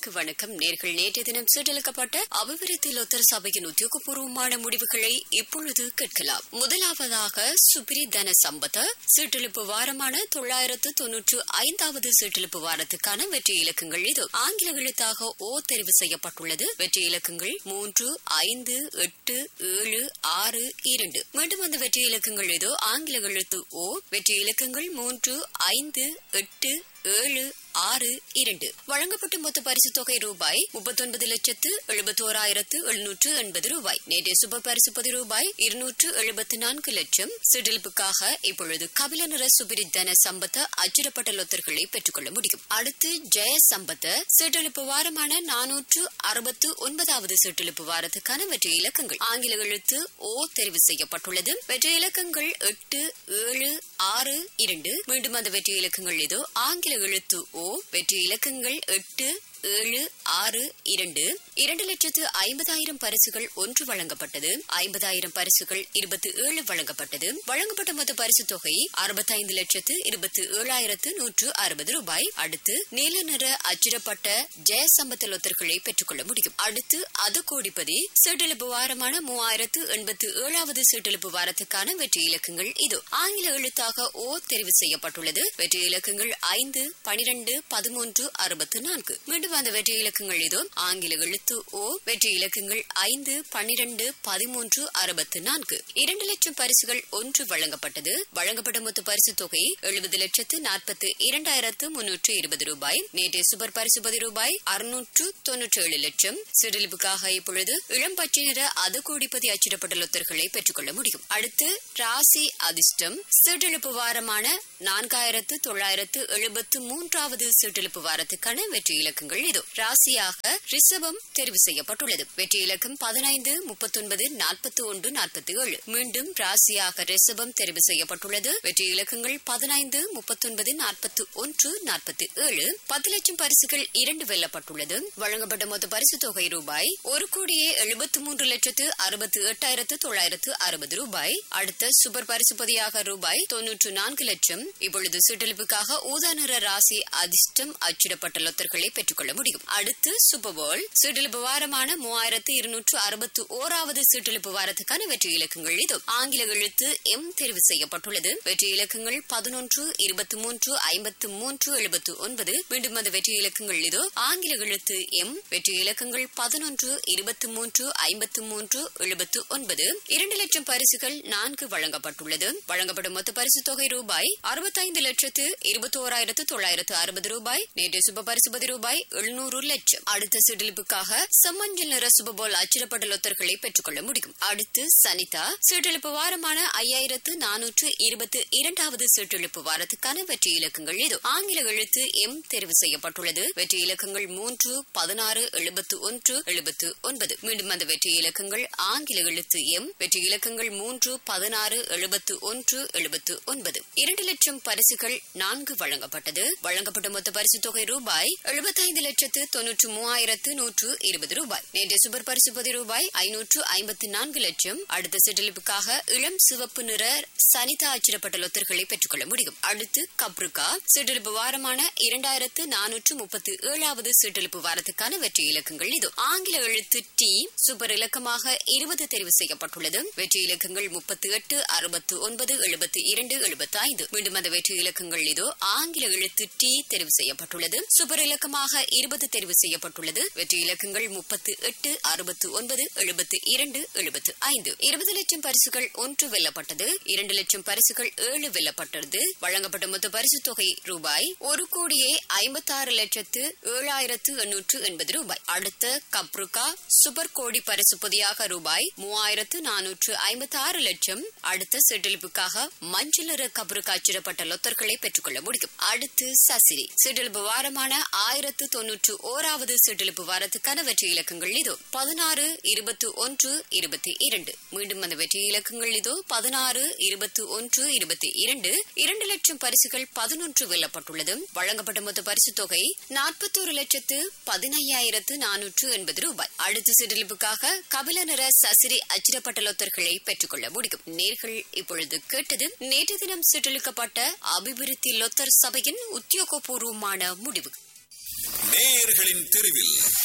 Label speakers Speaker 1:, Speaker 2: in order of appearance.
Speaker 1: நேர்களுக்கு வணக்கம் நேர்கள் நேற்றைய தினம் சீட்டளிக்கப்பட்ட அபிவிருத்தி லொத்தர் சபையின் உத்தியோகபூர்வமான முடிவுகளை இப்பொழுது கேட்கலாம் முதலாவதாக சுப்ரி தன சம்பத சீட்டெழுப்பு வாரமான தொள்ளாயிரத்து தொன்னூற்று ஐந்தாவது சீட்டெழுப்பு வாரத்துக்கான வெற்றி இலக்கங்கள் இது ஆங்கில எழுத்தாக ஓ தெரிவு செய்யப்பட்டுள்ளது வெற்றி இலக்கங்கள் மூன்று ஐந்து எட்டு ஏழு ஆறு இரண்டு மீண்டும் அந்த வெற்றி இலக்கங்கள் இதோ ஆங்கில எழுத்து ஓ வெற்றி இலக்கங்கள் மூன்று ஐந்து எட்டு ஏழு ஆறு இரண்டு வழங்கப்பட்ட மொத்த பரிசு தொகை ரூபாய் முப்பத்தொன்பது லட்சத்து எழுபத்தோராயிரத்து எழுநூற்று எண்பது ரூபாய் நேற்றைய சுப பரிசு பதி ரூபாய் இருநூற்று எழுபத்தி நான்கு லட்சம் சிடில்புக்காக இப்பொழுது கபில நிற சுபிரித்தன சம்பத்த அச்சிடப்பட்ட லொத்தர்களை பெற்றுக்கொள்ள முடியும் அடுத்து ஜெய சம்பத்த சீட்டெழுப்பு வாரமான நானூற்று அறுபத்து ஒன்பதாவது சீட்டெழுப்பு வாரத்துக்கான வெற்றி இலக்கங்கள் ஆங்கில எழுத்து ஓ தெரிவு செய்யப்பட்டுள்ளது வெற்றி இலக்கங்கள் எட்டு ஏழு ஆறு இரண்டு மீண்டும் அந்த வெற்றி இலக்கங்கள் இதோ ஆங்கில எழுத்து ஓ வெற்றி இலக்கங்கள் எட்டு ஏழு ஆறு இரண்டு இரண்டு லட்சத்து ஐம்பதாயிரம் பரிசுகள் ஒன்று வழங்கப்பட்டது ஐம்பதாயிரம் பரிசுகள் இருபத்தி ஏழு வழங்கப்பட்டது வழங்கப்பட்ட மொத்த பரிசு தொகை அறுபத்தைந்து லட்சத்து இருபத்தி ஏழாயிரத்து நூற்று அறுபது ரூபாய் அடுத்து நீல நிற அச்சிடப்பட்ட ஜெயசம்பத்த லொத்தர்களை பெற்றுக்கொள்ள முடியும் அடுத்து அது கோடிப்பதி சீட்டெழுப்பு வாரமான மூவாயிரத்து எண்பத்து ஏழாவது சீட்டெழுப்பு வாரத்துக்கான வெற்றி இலக்கங்கள் இது ஆங்கில எழுத்தாக ஓ தெரிவு செய்யப்பட்டுள்ளது வெற்றி இலக்கங்கள் ஐந்து பனிரெண்டு பதிமூன்று அறுபத்து நான்கு மீண்டும் அந்த வெற்றி இலக்கங்கள் இதோ ஆங்கில எழுத்து ஓ வெற்றி இலக்கங்கள் ஐந்து பன்னிரண்டு பதிமூன்று அறுபத்து நான்கு இரண்டு லட்சம் பரிசுகள் ஒன்று வழங்கப்பட்டது வழங்கப்பட்ட மொத்த பரிசு தொகை எழுபது லட்சத்து நாற்பத்து இரண்டாயிரத்து முன்னூற்று இருபது ரூபாய் நேற்றைய சுபர் பரிசு பதி ரூபாய் அறுநூற்று தொன்னூற்றி ஏழு லட்சம் சிறிலிப்புக்காக இப்பொழுது இளம் பச்சை நிற அது கோடிப்பதி அச்சிடப்பட்ட லொத்தர்களை பெற்றுக்கொள்ள முடியும் அடுத்து ராசி அதிர்ஷ்டம் சீட்டெழுப்பு வாரமான நான்காயிரத்து தொள்ளாயிரத்து எழுபத்து மூன்றாவது சீட்டெழுப்பு வாரத்துக்கான வெற்றி இலக்கங்கள் இது ராசியாக ரிஷபம் தெரிவு செய்யப்பட்டுள்ளது வெற்றி இலக்கம் பதினைந்து முப்பத்தொன்பது நாற்பத்தி ஒன்று நாற்பத்தி ஏழு மீண்டும் ராசியாக ரிஷபம் தெரிவு செய்யப்பட்டுள்ளது வெற்றி இலக்கங்கள் பதினைந்து முப்பத்தொன்பது நாற்பத்தி ஒன்று நாற்பத்தி ஏழு பத்து லட்சம் பரிசுகள் இரண்டு வெல்லப்பட்டுள்ளது வழங்கப்பட்ட மொத்த பரிசு தொகை ரூபாய் ஒரு கோடியே எழுபத்தி மூன்று லட்சத்து அறுபத்தி எட்டாயிரத்து தொள்ளாயிரத்து அறுபது ரூபாய் அடுத்த சூப்பர் பரிசுப்பதியாக ரூபாய் தொன்னூற்று நான்கு லட்சம் இப்பொழுது சீட்டெழுப்புக்காக ஊதா நிற ராசி அதிர்ஷ்டம் அச்சிடப்பட்ட லொத்தர்களை பெற்றுக்கொள்ள முடியும் அடுத்து சூப்பர் போல் சீட்டெழுப்பு வாரமான மூவாயிரத்து இருநூற்று அறுபத்தி ஓராவது சீட்டெழுப்பு வாரத்துக்கான வெற்றி இலக்கங்கள் இது ஆங்கில எழுத்து எம் தெரிவு செய்யப்பட்டுள்ளது வெற்றி இலக்கங்கள் பதினொன்று இருபத்தி மூன்று ஐம்பத்து மூன்று எழுபத்து ஒன்பது மீண்டும் அந்த வெற்றி இலக்கங்கள் இதோ ஆங்கில எழுத்து எம் வெற்றி இலக்கங்கள் பதினொன்று இருபத்தி மூன்று ஐம்பத்து மூன்று எழுபத்து ஒன்பது இரண்டு லட்சம் பரிசுகள் நான்கு வழங்கப்பட்டுள்ளது வழங்கப்படும் மொத்த பரிசு தொகை ரூபாய் அறுபத்தைந்து லட்சத்து இருபத்தோராயிரத்து தொள்ளாயிரத்து அறுபது ரூபாய் நேற்று சுப பரிசுபதி ரூபாய் எழுநூறு லட்சம் அடுத்த சீட்டெழுப்புக்காக செம்மஞ்சள் நிற சுபபோல் அச்சிடப்பட்ட லொத்தர்களை பெற்றுக்கொள்ள முடியும் அடுத்து சனிதா சீட்டெழுப்பு வாரமான ஐயாயிரத்து நானூற்று இருபத்தி இரண்டாவது சீட்டெழுப்பு வாரத்துக்கான வெற்றி இலக்கங்கள் இது ஆங்கில எழுத்து எம் தெரிவு செய்யப்பட்டுள்ளது வெற்றி இலக்கங்கள் மூன்று பதினாறு எழுபத்து ஒன்று எழுபத்து ஒன்பது மீண்டும் அந்த வெற்றி இலக்கங்கள் ஆங்கில எழுத்து எம் வெற்றி இலக்கங்கள் மூன்று பதினாறு எழுபத்து ஒன்று எழுபத்து ஒன்பது இரண்டு லட்சம் பரிசுகள் நான்கு வழங்கப்பட்டது வழங்கப்பட்ட மொத்த பரிசு தொகை ரூபாய் எழுபத்தைந்து லட்சத்து தொன்னூற்று மூவாயிரத்து நூற்று இருபது ரூபாய் நேற்று சுபர் பரிசு பதி ரூபாய் ஐநூற்று ஐம்பத்தி நான்கு லட்சம் அடுத்த செட்டிலிப்புக்காக இளம் சிவப்பு நிற சனிதா அச்சிடப்பட்ட லொத்தர்களை பெற்றுக்கொள்ள முடியும் அடுத்து கப்ருகா சீட்டெழுப்பு வாரமான இரண்டாயிரத்து நானூற்று முப்பத்தி ஏழாவது சீட்டெழுப்பு வாரத்துக்கான வெற்றி இலக்கங்கள் இது ஆங்கில எழுத்து டி சூப்பர் இலக்கமாக இருபது தெரிவு செய்யப்பட்டுள்ளது வெற்றி இலக்கங்கள் முப்பத்தி எட்டு அறுபத்து ஒன்பது எழுபத்தி இரண்டு எழுபத்தி ஐந்து மீண்டும் அந்த வெற்றி இலக்கங்கள் இதோ ஆங்கில எழுத்து டி தெரிவு செய்யப்பட்டுள்ளது சூப்பர் இலக்கமாக இருபது தெரிவு செய்யப்பட்டுள்ளது வெற்றி இலக்கங்கள் முப்பத்தி எட்டு அறுபத்து ஒன்பது எழுபத்தி இரண்டு எழுபத்து ஐந்து இருபது லட்சம் பரிசுகள் ஒன்று வெல்லப்பட்டது இரண்டு லட்சம் பரிசுகள் ஏழு வெல்லப்பட்டது வழங்கப்பட்ட மொத்த பரிசு தொகை ரூபாய் ஒரு கோடியே ஐம்பத்தாறு லட்சத்து ஏழாயிரத்து எண்ணூற்று எண்பது ரூபாய் அடுத்த கப்ருகா சூப்பர் கோடி பரிசு பொதியாக ரூபாய் மூவாயிரத்து நானூற்று ஐம்பத்தி ஆறு லட்சம் அடுத்த செட்டிலிப்புக்காக மஞ்சள் நிற கப்ருகா அச்சிடப்பட்ட லொத்தர்களை பெற்றுக்கொள்ள முடியும் அடுத்து சசிரி சிற்றிலிப்பு வாரமான ஆயிரத்து தொன்னூற்று ஓராவது சிற்றிலிப்பு வாரத்துக்கான வெற்றி இலக்கங்கள் இதோ பதினாறு இருபத்தி ஒன்று இருபத்தி இரண்டு மீண்டும் அந்த வெற்றி இலக்கங்கள் இதோ பதினாறு இருபத்தி ஒன்று இருபத்தி இரண்டு இரண்டு லட்சம் பரிசுகள் பதினொன்று வெல்லப்பட்டுள்ளது வழங்கப்பட்ட மொத்த பரிசு தொகை நாற்பத்தோரு லட்சத்து பதினையாயிரத்து நானூற்று எண்பது ரூபாய் அடுத்த சிற்றிலிப்புக்காக கபில நிற சசிரி அச்சிடப்பட்ட லொத்தர்களை பெற்றுக்கொள்ள முடியும் நேர்கள் இப்பொழுது கேட்டது நேற்று தினம் சிற்றளிக்கப்பட்ட அபிவிருத்தி லொத்தர் சபையின் உத்தியோகபூர்வமான முடிவு
Speaker 2: நேயர்களின் தெருவில்